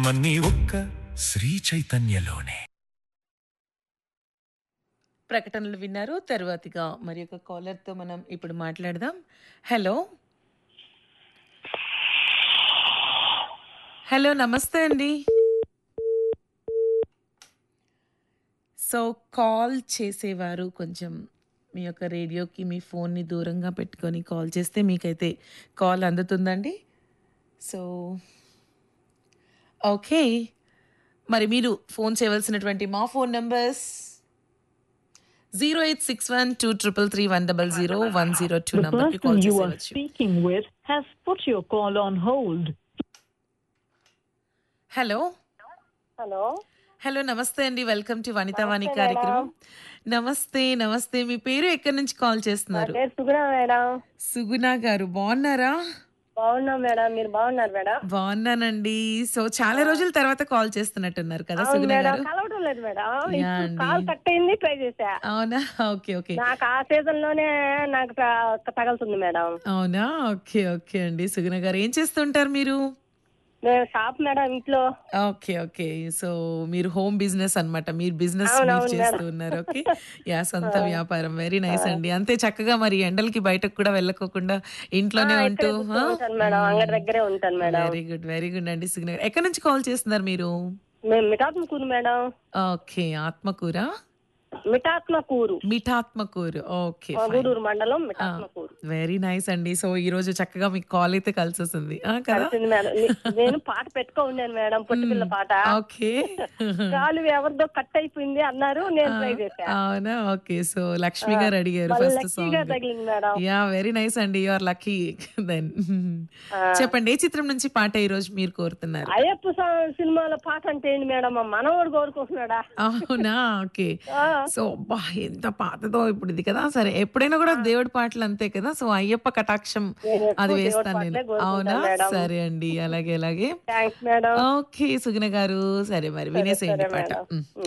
జన్మన్నీ ఒక్క శ్రీ చైతన్యలోనే ప్రకటనలు విన్నారు తర్వాతిగా మరి ఒక కాలర్తో మనం ఇప్పుడు మాట్లాడదాం హలో హలో నమస్తే అండి సో కాల్ చేసేవారు కొంచెం మీ యొక్క రేడియోకి మీ ఫోన్ని దూరంగా పెట్టుకొని కాల్ చేస్తే మీకైతే కాల్ అందుతుందండి సో ఓకే మరి మీరు ఫోన్ చేయవలసినటువంటి మా phone numbers zero eight six one two triple three one double zero one zero two The నంబర్కి person కాల్ you are చేసేవచ్చు speaking with has put your call on hold. Hello hello hello నమస్తే అండి welcome to వనిత వాణి నమస్తే కార్యక్రమం నమస్తే నమస్తే మీ పేరు ఎక్కడి నుంచి కాల్ నా చేస్తున్నారు పేరు సుగుణ మేడం సుగుణ గారు బాగున్నారా బాగున్నాం మేడం మీరు బాగున్నారు మేడం బాగున్నానండి సో చాలా రోజుల తర్వాత కాల్ చేస్తున్నట్టున్నారు కదా అవును సుగుణ మేడం గారు కలవడం లేదు మేడం యా ఇప్పుడు అండి. కాల్ కట్ అయింది ట్రై చేసా అవునా ఓకే ఓకే నాకు ఆ సీజన్ లోనే నాకు త- తగులుతుంది మేడం అవునా ఓకే ఓకే అండి సుగుణ గారు ఏం చేస్తుంటారు మీరు మేము షాప్ మేడం ఇంట్లో ఓకే ఓకే సో మీరు హోమ్ బిజినెస్ అన్నమాట మీరు బిజినెస్ అవును, మీరు అవును చేస్తూ మేడం. ఉన్నారు ఓకే యా సొంత వ్యాపారం వెరీ నైస్ అండి అంతే చక్కగా మరి ఎండలకి బయటకు కూడా వెళ్ళకోకుండా ఇంట్లోనే ఆ, ఉంటూ ఇక్కడే కూర్చొని ఉంటాను మేడం అంగడి దగ్గరే ఉంటాను madam very good very good అండి సిగ్నల్ ఎక్కడి నుంచి కాల్ చేస్తున్నారు మీరు మేము మిఠాత్మకూరు మేడం ఓకే ఆత్మకూర మిఠాత్మకూరు మిఠాత్మకూరు ఓకే మా గూడూరు మండలం మిఠాత్మకూరు వెరీ నైస్ అండి సో ఈ రోజు చక్కగా మీకు కాల్ అయితే కలిసి వస్తుంది ఆ, కదా కలిసింది మేడం నే- నేను పాట పెట్టుకో ఉన్నాను మేడం పొట్టిపిల్ల పాట ఓకే కాలు ఎవరిదో కట్ అయిపోయింది అన్నారు నేను ట్రై చేశా అవునా ఓకే సో లక్ష్మి గారు అడిగారు మళ్ళీ ఫస్ట్ లక్కీగా సాంగ్ తగిలింది మేడం యా వెరీ నైస్ అండి యు ఆర్ లక్కీ దెన్ చెప్పండి ఏ చిత్రం నుంచి పాట ఈ రోజు మీరు కోరుతున్నారు అయ్యప్ప స్వామి సినిమాలో పాట అంటే ఏంటి మేడం మా మనవడు కోరుకుంటున్నాడా అవునా ఓకే ఆ, సో అబ్బా ఎంత పాతదో ఇప్పుడు ఇది కదా సరే ఎప్పుడైనా కూడా దేవుడి పాటలు అంతే కదా సో అయ్యప్ప కటాక్షం నేను ఎక్కువ అది దేవుడి వేస్తాను పాటలే నేను కోరుకుంటాను అవునా మేడం. సరే అండి అలాగే అలాగే థ్యాంక్స్ మేడం ఓకే సుగిన గారు సరే మరి వినేసేయండి సరే పాట మేడం. మ్.